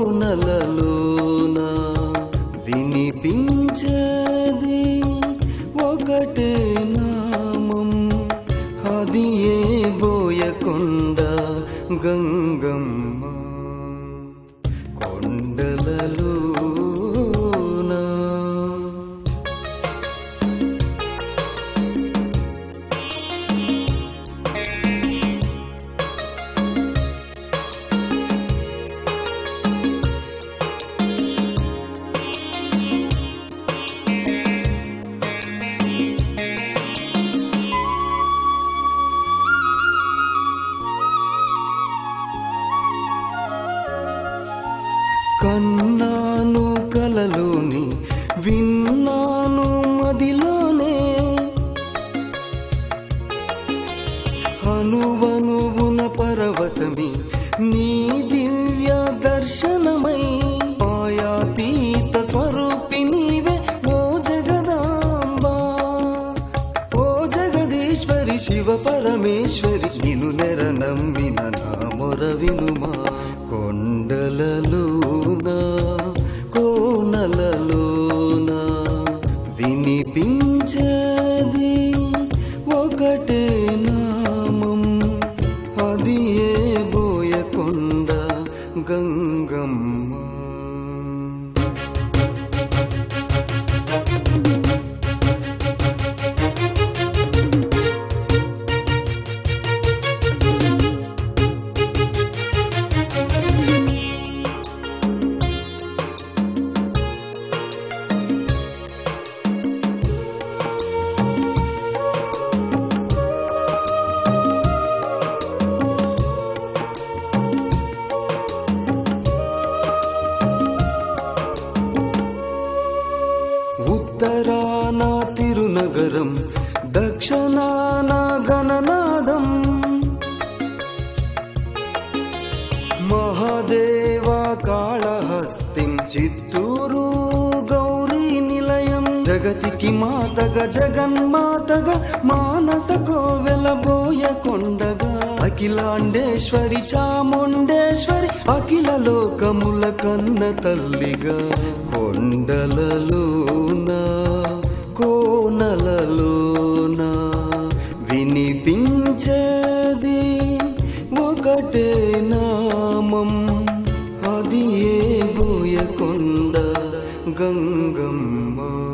కోనలలోన వినిపించేది ఒకటే నామం అది ఏ బోయకొండ గంగమ్మ కొండలలోన కన్నాను కలలోని విన్నాను మదిలోనే అనువనువున పరవశమి నీ దివ్య దర్శనమై మాయాతీత స్వరూపి నీవే ఓ జగదాంబా ఓ జగదీశ్వరి శివ పరమేశ్వరి నిను నెర నమ్మిన నా మొర వినుమా కొండలలోన కోనలలోన వినిపించేది ఒకటే నామం అది ఏ బోయకొండ గంగమ్మ ఉత్తరాన తిరునగరం దక్షిణాన గణనాదం మహాదేవ కాళహస్తిం చిత్తూరు గౌరీ నిలయం జగతికి మాతగా జగన్మాతగా మానస కోవెల బోయకొండగా అఖిలాండేశ్వరి చాముండేశ్వరి అఖిల లోకముల కన్న తల్లిగా కొండలలోన కోనలలోన వినిపించేది ఒకటే నామం అది ఏ బోయకొండ గంగమ్మ